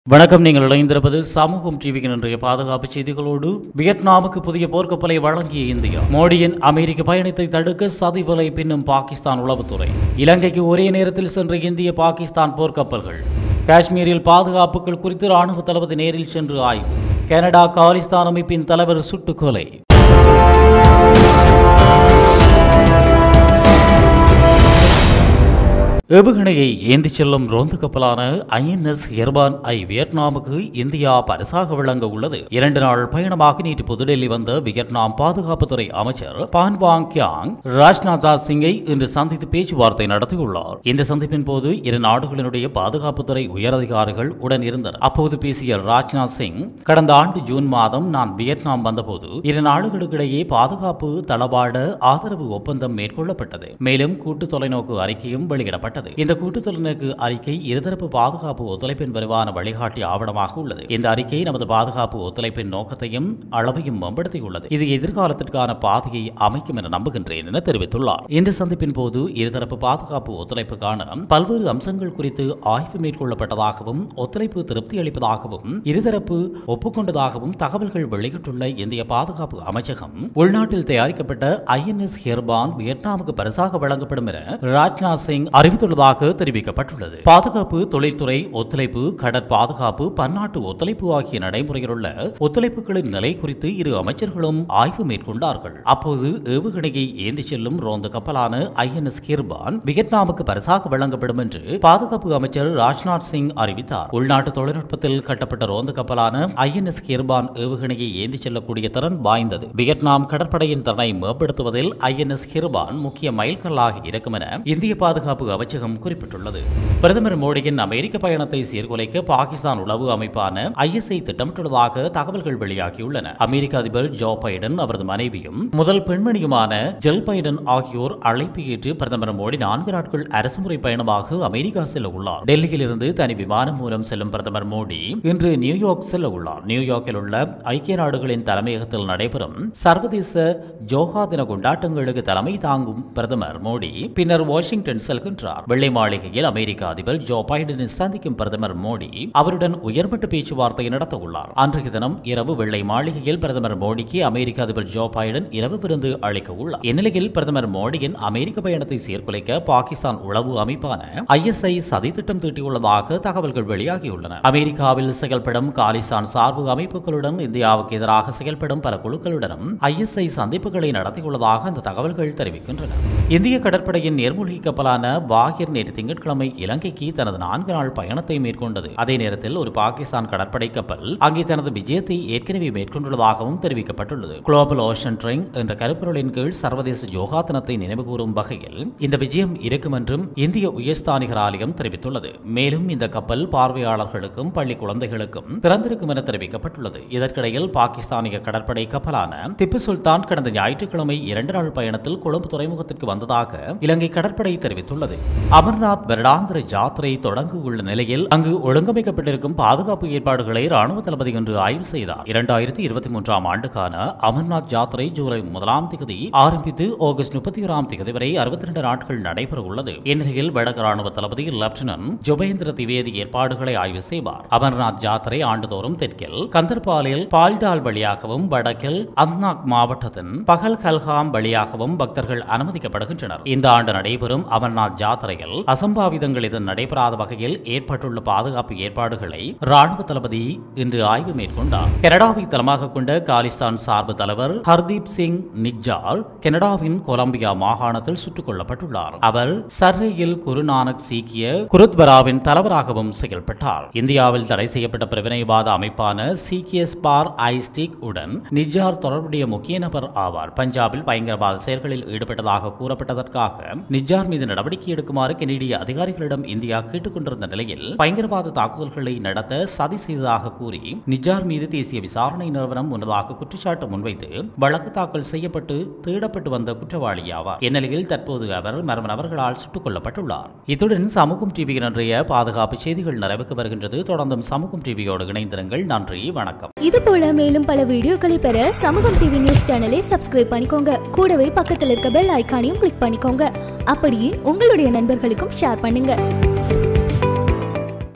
வணக்கம் நீங்கள் இணைந்திருப்பது சமூகம் டிவியின் இன்றைய பாதுகாப்பு செய்திகளோடு வியட்நாமுக்கு புதிய போர்க்கப்பலை வழங்கிய இந்தியா மோடியின் அமெரிக்க பயணத்தை தடுக்க சதிவலை பின்னும் பாகிஸ்தான் உளவுத்துறை இலங்கைக்கு ஒரே நேரத்தில் சென்ற இந்திய பாகிஸ்தான் போர்க்கப்பல்கள் காஷ்மீரில் பாதுகாப்புகள் குறித்து ராணுவ தளபதி நேரில் சென்று ஆய்வு கனடா காலிஸ்தான் அமைப்பின் தலைவர் சுட்டுக் கொலை ஏவுகணையை ஏந்திச் செல்லும் ரோந்து கப்பலான ஐஎன்எஸ் ஹெர்பான் ஐ வியட்நாமுக்கு இந்தியா பரிசாக வழங்க உள்ளது இரண்டு நாள் பயணமாக நேற்று புதுடெல்லி வந்த வியட்நாம் பாதுகாப்புத்துறை அமைச்சர் பான் வாங் கியாங் ராஜ்நாத் சிங்கை இன்று சந்தித்து பேச்சுவார்த்தை நடத்தியுள்ளார் இந்த சந்திப்பின் போது இரு நாடுகளினுடைய பாதுகாப்புத்துறை உயரதிகாரிகள் உடன் இருந்தனர் அப்போது பேசிய ராஜ்நாத் சிங் கடந்த ஆண்டு ஜூன் மாதம் நான் வியட்நாம் வந்தபோது இரு நாடுகளுக்கிடையே பாதுகாப்பு தளவாட ஆதரவு ஒப்பந்தம் மேற்கொள்ளப்பட்டது மேலும் கூட்டு தொலைநோக்கு அறிக்கையும் வெளியிடப்பட்டது இந்த கூட்டு தொலைநோக்கு அறிக்கை இருதரப்பு பாதுகாப்பு ஒத்துழைப்பின் விரிவான வழிகாட்டி ஆவணமாக உள்ளது இந்த அறிக்கை நமது பாதுகாப்பு ஒத்துழைப்பின் நோக்கத்தையும் அளவையும் மேம்படுத்தியுள்ளது இது எதிர்காலத்திற்கான பாதையை அமைக்கும் என நம்புகின்றேன் என தெரிவித்துள்ளார் இந்த சந்திப்பின் போது இருதரப்பு பாதுகாப்பு ஒத்துழைப்புக்கான பல்வேறு அம்சங்கள் குறித்து ஆய்வு மேற்கொள்ளப்பட்டதாகவும் ஒத்துழைப்பு திருப்தி அளிப்பதாகவும் இருதரப்பு ஒப்புக்கொண்டதாகவும் தகவல்கள் வெளியிட்டுள்ள இந்திய பாதுகாப்பு அமைச்சகம் உள்நாட்டில் தயாரிக்கப்பட்ட ஐஎன்எஸ் ஹெர்பான் வியட்நாமுக்கு பரிசாக வழங்கப்படும் என ராஜ்நாத் சிங் அறிவித்துள்ளதாக தெரிவிக்கப்பட்டுள்ளது பாதுகாப்பு தொழில்துறை ஒத்துழைப்பு கடற் பாதுகாப்பு பன்னாட்டு ஒத்துழைப்பு ஆகிய நடைமுறையில் உள்ள ஒத்துழைப்புகளின் நிலை குறித்து இரு அமைச்சர்களும் ஆய்வு மேற்கொண்டார்கள் அப்போது ஏவுகணையை ஏந்தி செல்லும் ரோந்து கப்பலான ஐஎன்எஸ் ஹிர்பான் வியட்நாமுக்கு பரிசாக வழங்கப்படும் என்று பாதுகாப்பு அமைச்சர் ராஜ்நாத் சிங் அறிவித்தார் உள்நாட்டு தொழில்நுட்பத்தில் கட்டப்பட்ட ரோந்து கப்பலான ஐஎன்எஸ் ஹிர்பான் ஏவுகணையை ஏந்தி செல்லக்கூடிய திறன் வாய்ந்தது வியட்நாம் கடற்படையின் திறனை மேம்படுத்துவதில் ஐஎன்எஸ் ஹிர்பான் முக்கிய மைல்கல்லாக இருக்கும் என இந்திய பாதுகாப்பு அமைச்சகம் குறிப்பிட்டுள்ளது பிரதமர் மோடியின் அமெரிக்க பயணத்தை சீர்குலைக்க பாகிஸ்தான் உளவு அமைப்பான ஐஎஸ்ஐ திட்டமிட்டுள்ளதாக தகவல்கள் வெளியாகியுள்ளன அமெரிக்க அதிபர் ஜோ பைடன் அவரது மனைவியும் முதல் பெண்மணியுமான ஜெல் பைடன் ஆகியோர் அழைப்பு ஏற்று பிரதமர் மோடி நான்கு நாட்கள் அரசுமுறை பயணமாக அமெரிக்கா செல்ல உள்ளார் டெல்லியில் இருந்து தனி விமானம் மூலம் செல்லும் பிரதமர் மோடி இன்று நியூயார்க் செல்ல உள்ளார் நியூயார்க்கில் உள்ள ஐக்கிய நாடுகளின் தலைமையகத்தில் நடைபெறும் சர்வதேச ஜோகா தின கொண்டாட்டங்களுக்கு தலைமை தாங்கும் பிரதமர் மோடி பின்னர் வாஷிங்டன் செல்கின்றார் வெள்ளை மாளிகையில் அமெரிக்க அதிபர் ஜோ பைடனை சந்திக்கும் பிரதமர் மோடி அவருடன் உயர்மட்ட பேச்சுவார்த்தை நடத்த உள்ளார் அன்றைய தினம் இரவு வெள்ளை மாளிகையில் பிரதமர் மோடிக்கு அமெரிக்க அதிபர் ஜோ பைடன் இரவு விருந்து அளிக்க உள்ளார் இந்நிலையில் பிரதமர் மோடியின் அமெரிக்க பயணத்தை சீர்குலைக்க பாகிஸ்தான் உளவு அமைப்பான ஐஎஸ்ஐ சதி திட்டம் தீட்டியுள்ளதாக தகவல்கள் வெளியாகியுள்ளன அமெரிக்காவில் செயல்படும் காலிஸ்தான் சார்பு அமைப்புகளுடன் இந்தியாவுக்கு எதிராக செயல்படும் பல குழுக்களுடனும் ஐஎஸ்ஐ சந்திப்புகளை நடத்தியுள்ளதாக அந்த தகவல்கள் தெரிவிக்கின்றன இந்திய கடற்படையின் நீர்மூழ்கி கப்பலான வாகிர் நேற்று திங்கட்கிழமை இலங்கைக்கு தனது நான்கு நாள் பயணத்தை மேற்கொண்டது அதே நேரத்தில் ஒரு பாகிஸ்தான் கடற்படை கப்பல் அங்கே தனது விஜயத்தை ஏற்கனவே மேற்கொண்டுள்ளதாகவும் தெரிவிக்கப்பட்டுள்ளது குளோபல் ஓஷன் ட்ரிங் என்ற கருப்பொருளின் கீழ் சர்வதேச யோகா தினத்தை நினைவுகூரும் வகையில் இந்த விஜயம் இருக்கும் என்றும் இந்திய உயர்ஸ்தானிகர் ஆலயம் தெரிவித்துள்ளது மேலும் இந்த கப்பல் பார்வையாளர்களுக்கும் பள்ளி குழந்தைகளுக்கும் திறந்திருக்கும் என தெரிவிக்கப்பட்டுள்ளது இதற்கிடையில் பாகிஸ்தானிய கடற்படை கப்பலான திப்பு சுல்தான் கடந்த ஞாயிற்றுக்கிழமை இரண்டு நாள் பயணத்தில் கொழும்பு துறைமுகத்திற்கு வந்ததாக இலங்கை கடற்படை தெரிவித்துள்ளது அமர்நாத் வருடாந்திர ஜாத்திரை தொடங்க உள்ள நிலையில் அங்கு ஒழுங்கமைக்கப்பட்டிருக்கும் பாதுகாப்பு ஏற்பாடுகளை ராணுவ தளபதி இன்று ஆய்வு செய்தார் இரண்டாயிரத்தி இருபத்தி மூன்றாம் ஆண்டுக்கான அமர்நாத் ஜாத்திரை ஜூலை முதலாம் தேதி ஆரம்பித்து ஆகஸ்ட் முப்பத்தி ஓராம் தேதி வரை அறுபத்தி இரண்டு நாட்கள் நடைபெற உள்ளது இந்நிலையில் வடக்கு ராணுவ தளபதி லெப்டினன்ட் ஜுபேந்திர திவேதி ஏற்பாடுகளை ஆய்வு செய்வார் அமர்நாத் ஜாத்திரை ஆண்டுதோறும் தெற்கில் கந்தர்பாலில் பால்டால் வழியாகவும் வடக்கில் அந்நாக் மாவட்டத்தின் பகல் கல்காம் வழியாகவும் பக்தர்கள் அனுமதிக்கப்படுகின்றனர் இந்த ஆண்டு நடைபெறும் அமர்நாத் ஜாத்திரையில் அசம்பாவிதங்கள் எதுவும் நடைபெறாத வகையில் ஏற்பட்டுள்ள பாதுகாப்பு ஏற்பாடுகளை ராணுவ தளபதி இன்று ஆய்வு மேற்கொண்டார் கனடாவை தளமாக கொண்ட காலிஸ்தான் சார்பு தலைவர் ஹர்தீப் சிங் நிஜால் கனடாவின் கொலம்பியா மாகாணத்தில் சுட்டுக் கொல்லப்பட்டுள்ளார் அவர் சர்ரையில் குருநானக் சீக்கிய குருத்வராவின் தலைவராகவும் செயல்பட்டார் இந்தியாவில் தடை செய்யப்பட்ட பிரிவினைவாத அமைப்பான சீக்கிய ஸ்பார் ஐஸ்டிக் உடன் நிஜார் தொடர்புடைய முக்கிய நபர் ஆவார் பஞ்சாபில் பயங்கரவாத செயல்களில் ஈடுபட்டதாக கூறப்பட்டதற்காக நிஜார் மீது நடவடிக்கை எடுக்குமாறு கெனடிய அதிகாரிகளிடம் இந்தியா கேட்டுக்கொண்டிருந்த நிலையில் பயங்கரவாத தாக்குதல்களை நடத்த சதி செய்ததாக கூறி நிஜார் மீது தேசிய விசாரணை நிறுவனம் முன்னதாக குற்றச்சாட்டு முன்வைத்து வழக்கு தாக்கல் செய்யப்பட்டு தேடப்பட்டு வந்த குற்றவாளி ஆவார் இந்நிலையில் தற்போது அவர் மர்ம நபர்களால் சுட்டுக் கொல்லப்பட்டுள்ளார் இத்துடன் சமூகம் டிவியின் இன்றைய பாதுகாப்பு செய்திகள் நிறைவுக்கு வருகின்றது தொடர்ந்தும் சமூகம் டிவியோடு இணைந்திருங்கள் நன்றி வணக்கம் இது போல மேலும் பல வீடியோக்களை பெற சமூகம் டிவி நியூஸ் சேனலை சப்ஸ்கிரைப் பண்ணிக்கோங்க கூடவே பக்கத்தில் இருக்க பெல் ஐகானையும் கிளிக் பண்ணிக்கோங்க அப்படியே உங்களுடைய நண்பர்களுக்கும் ஷேர் பண்ணுங்க